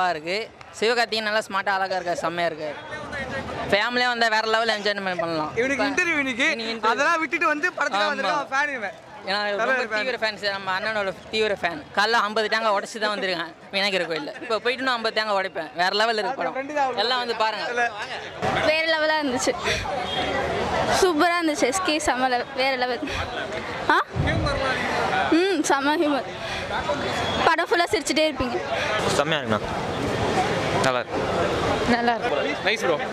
பக்காவாக இருக்குது சிவகார்த்திகேயன் நல்லா ஸ்மார்ட்டாக அழகாக இருக்கார் செம்மையாக இருக்கார் ஃபேமிலியாக வந்தால் வேறு லெவலில் என்ஜாய்மெண்ட் பண்ணலாம் இவனுக்கு இன்டர்வியூ இன்னைக்கு இன்னைக்கு interview. அதெல்லாம் விட்டுட்டு வந்து படத்துல ஆமா. வந்துருக்கான் ஃபேன் இவன் ஏன்னா ரொம்ப தீவிர ஃபேன்ஸ் நம்ம அண்ணனோட தீவிர ஃபேன் காலைல ஐம்பது தேங்காய் உடச்சி தான் வந்திருக்கேன் விநாயகர் கோயிலில் இப்போ போயிட்டு நான் ஐம்பது தேங்காய் உடைப்பேன் வேறு லெவலில் இருக்கு படம் எல்லாம் வந்து பாருங்கள் வேறு லெவலாக இருந்துச்சு சூப்பராக இருந்துச்சு எஸ்கே செம்ம level- வேறு லெவல் ஆ ம் செம்ம ஹியூமர் படம் ஃபுல்லாக சிரிச்சிட்டே இருப்பீங்க செம்மையாக இருக்குண்ணா நல்லா இருக்கு நல்லா இருக்கும் நைஸ் ப்ரோ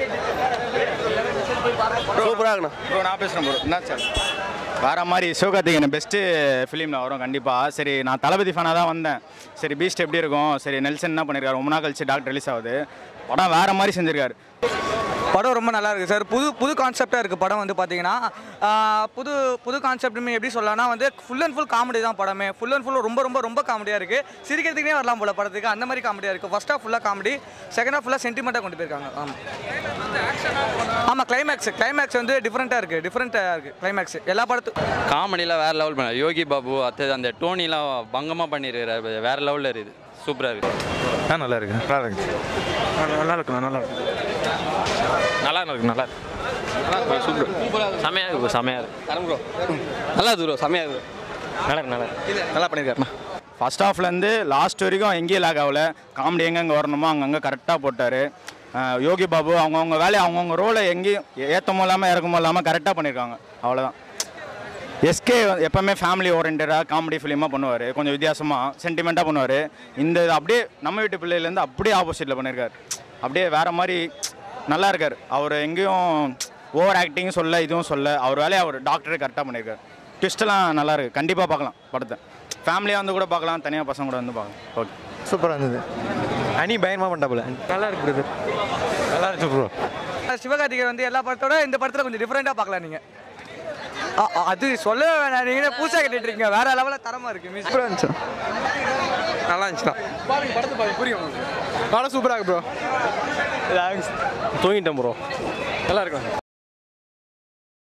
சூப்பராக இருக்குண்ணா ப்ரோ நான் பேசுகிறேன் ப்ரோ என்ன சார் வேற மாதிரி சிவகார்த்திகேயன் பெஸ்ட்டு ஃபிலிமில் வரும் கண்டிப்பாக சரி நான் தளபதி ஃபேனாக தான் வந்தேன் சரி பீஸ்ட் எப்படி இருக்கும் சரி நெல்சன் என்ன பண்ணியிருக்காரு ரொம்ப நாள் கழிச்சு டாக்டர் ரிலீஸ் ஆகுது படம் வேற மாதிரி செஞ்சிருக்காரு படம் ரொம்ப நல்லா இருக்கு சார் புது புது கான்செப்டாக இருக்குது படம் வந்து பார்த்தீங்கன்னா ஆஹ், புது புது கான்செப்ட்டுமே எப்படி சொல்லலாம்னா வந்து ஃபுல் அண்ட் ஃபுல் காமெடி தான் படமே ஃபுல் அண்ட் ஃபுல் ரொம்ப ரொம்ப ரொம்ப காமெடியாக இருக்குது சிரிக்கிறதுக்கே வரலாம் போல படத்துக்கு அந்த மாதிரி காமெடியாக இருக்குது ஃபர்ஸ்ட் ஹாஃப் ஃபுல்லாக காமெடி செகண்ட் ஹாஃப் ஃபுல்லாக சென்டிமெண்ட்டாக கொண்டு போயிருக்காங்க ஆமாம் ஆமாம் கிளைமேக்ஸ் கிளைமேக்ஸ் வந்து டிஃப்ரெண்ட்டாக இருக்குது டிஃப்ரெண்ட்டாக இருக்குது கிளைமேக்ஸ் எல்லா படத்து காமெடியில் வேறு லெவல் பண்ண யோகி பாபு அத்தது அந்த டோனிலாம் பங்கமாக பண்ணியிருக்கிறாரு வேறு லெவலில் இருக்குது சூப்பராக இருக்குது ஆ நல்லா இருக்கு நல்லா இருக்கு நல்லா இருக்குண்ணா நல்லா இருக்கு நல்லா இருக்கு நல்லா இருக்கு சூப்பர் செமையாக இருக்கு bro, செமையாக இருக்கு நல்லா இருக்கு ப்ரோ செம்மையாக இருக்குது நல்லா இருக்கு நல்லா இருக்கு நல்லா பண்ணியிருக்காருண்ணா ஃபர்ஸ்ட் ஹாஃப்லேருந்து லாஸ்ட் வரைக்கும் எங்கேயும் லாக் ஆகல காமெடி எங்கெங்கே வரணுமோ அங்கங்கே கரெக்டாக போட்டார் யோகி பாபு அவங்கவுங்க வேலையை அவங்கவுங்க ரோலை எங்கேயும் ஏற்றமோ இல்லாமல் இறக்கமோ இல்லாமல் கரெக்டாக பண்ணியிருக்காங்க அவ்வளோதான் எஸ்கே எப்போவுமே ஃபேமிலி ஓரியன்டாக காமெடி ஃபிலிமாக பண்ணுவார் கொஞ்சம் வித்தியாசமாக சென்டிமெண்ட்டாக பண்ணுவார் இந்த இது அப்படியே நம்ம வீட்டு பிள்ளையிலேருந்து அப்படியே ஆப்போசிட்டில் பண்ணியிருக்காரு அப்படியே வேறு மாதிரி நல்லா இருக்கார் அவர் எங்கேயும் ஓவர் ஆக்டிங் சொல்ல இதுவும் சொல்ல அவர் வேலையை அவர் டாக்டரே கரெக்டாக பண்ணியிருக்காரு ட்விஸ்ட்லாம் நல்லா இருக்குது கண்டிப்பாக பார்க்கலாம் படத்தை ஃபேமிலியாக வந்து கூட பார்க்கலாம் தனியாக பசங்க கூட வந்து பார்க்கலாம் ஓகே சூப்பராக இருந்தது அனி பயங்கரமாக பண்ணாப்புல நல்லா இருக்கு brother. நல்லா இருக்கு ப்ரோ சிவகார்த்திகேயன் வந்து எல்லா படத்தோட இந்த படத்தில் கொஞ்சம் டிஃப்ரெண்ட்டாக பார்க்கலாம் நீங்கள் அது சொல்ல வேணாம் நீங்கள் புதுசாக கேட்டுட்டு இருக்கீங்க வேற லெவலில் தரமாக இருக்குது மியூசிக் சூப்பராக இருந்துச்சு நல்லா இருந்துச்சுண்ணா பாருங்க படத்தை பாருங்க புரியும் படம் சூப்பராக இருக்கு ப்ரோ தூங்கிட்டேன் ப்ரோ நல்லா இருக்கும்